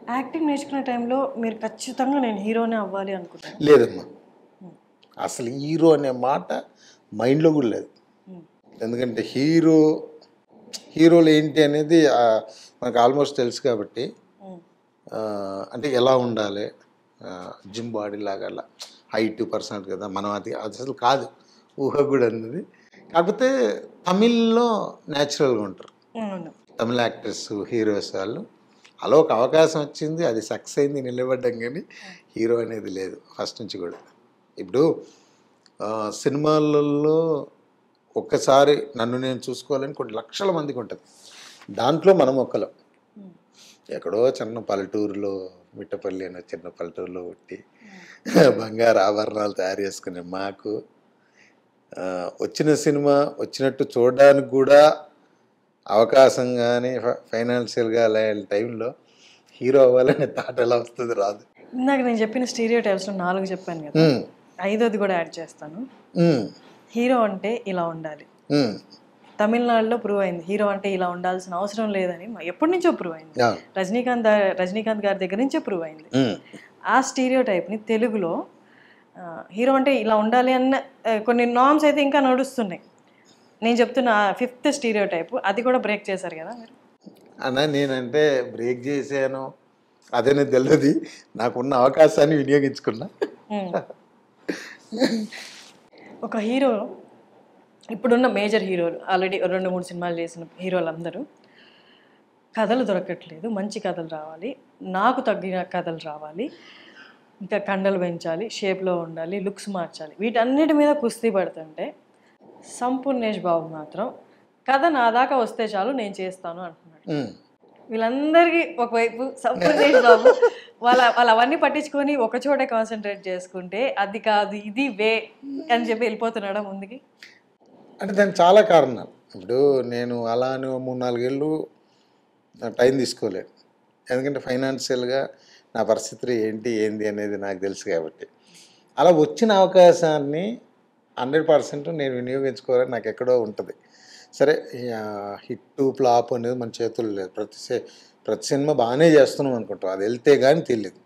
Acting నేర్చుకునే టైంలో మీరు ఖచ్చితంగా నేను హీరోనే అవ్వాలి అనుకుంటాను లేదమ్మా అసలు హీరో అనే మాట మైండ్లో కూడా లేదు ఎందుకంటే హీరో హీరోలు ఏంటి అనేది ఆ, మనకు ఆల్మోస్ట్ తెలుసు కాబట్టి ఆ, అంటే ఎలా ఉండాలి జిమ్ బాడీ లాగా అలా హైట్ పర్సనల్ కదా మనం అది అది అసలు కాదు ఊహ కూడా అన్నది కాకపోతే తమిళ్లో న్యాచురల్గా ఉంటారు అవును తమిళ యాక్టర్స్ హీరోస్ వాళ్ళు అలా ఒక అవకాశం వచ్చింది అది సక్సెస్ అయింది నిలబడ్డం కానీ హీరో అనేది లేదు ఫస్ట్ నుంచి కూడా ఇప్పుడు ఆ, సినిమాలలో ఒక్కసారి నన్ను నేను చూసుకోవాలని కొన్ని లక్షల మందికి ఉంటుంది దాంట్లో మనం ఒక్కలం ఎక్కడో చిన్న పల్లెటూరులో మిట్టపల్లి అనే చిన్న పల్లెటూరులో పుట్టి బంగారు ఆభరణాలు తయారు చేసుకునే మాకు ఆ, వచ్చిన సినిమా వచ్చినట్టు చూడడానికి కూడా అవకాశం కానీ ఫైనాన్షియల్గా అలాంటి టైంలో హీరో అవ్వాలనే థాట్ ఎలా వస్తుంది రాదు ఇందాక నేను చెప్పిన స్టీరియో టైప్స్లో నాలుగు చెప్పాను కదా ఉమ్, ఐదోది కూడా యాడ్ చేస్తాను ఉమ్, హీరో అంటే ఇలా ఉండాలి ఉమ్. తమిళనాడులో ప్రూవ్ అయింది హీరో అంటే ఇలా ఉండాల్సిన అవసరం లేదని మ- ఎప్పటి నుంచో ప్రూవ్ అయింది ఆ, రజనీకాంత్ దా- రజనీకాంత్ గారి దగ్గర నుంచే ప్రూవ్ అయింది ఉమ్, ఆ స్టీరియో టైప్ని తెలుగులో ఆ, హీరో అంటే ఇలా ఉండాలి అన్న ఆ, కొన్ని నామ్స్ అయితే ఇంకా నడుస్తున్నాయి నేను చెప్తున్న ఫిఫ్త్ స్టీరియో టైప్ అది కూడా బ్రేక్ చేశారు కదా మీరు అన్న నేనంటే బ్రేక్ చేశాను అదేనే తెలియదు నాకున్న అవకాశాన్ని వినియోగించుకున్నా ఉమ్. ఒక హీరో ఇప్పుడున్న మేజర్ హీరోలు ఆల్రెడీ రెండు మూడు సినిమాలు చేసిన హీరోలు అందరూ కథలు దొరకట్లేదు మంచి కథలు రావాలి నాకు తగ్గిన కథలు రావాలి ఇంకా కండలు పెంచాలి షేప్లో ఉండాలి లుక్స్ మార్చాలి వీటన్నిటి మీద కుస్తీ పడుతుంటే సంపూర్ణేష్ బాబు మాత్రం కథ నా దాకా వస్తే చాలు నేను చేస్తాను అంటున్నాడు ఉమ్, వీళ్ళందరికీ ఒకవైపు సంపూర్ణేష్ బాబు వాళ్ళ వాళ్ళు అవన్నీ పట్టించుకొని ఒక చోటే కాన్సన్ట్రేట్ చేసుకుంటే అది కాదు ఇది వే అని చెప్పి వెళ్ళిపోతున్నాడా ముందుకి అంటే దానికి చాలా కారణాలు ఇప్పుడు నేను అలా అని ఓ మూడు నాలుగేళ్ళు టైం తీసుకోలేదు ఎందుకంటే ఫైనాన్షియల్గా నా పరిస్థితి ఏంటి ఏంది అనేది నాకు తెలుసు కాబట్టి అలా వచ్చిన అవకాశాన్ని హండ్రెడ్ పర్సెంట్ నేను వినియోగించుకోవాలని నాకు ఎక్కడో ఉంటుంది సరే హిట్ ఫ్లాప్ అనేది మన చేతుల్లో లేదు ప్రతి సే- ప్రతి సినిమా బాగానే చేస్తున్నాం అనుకుంటాం అది వెళ్తే కానీ తెలియదు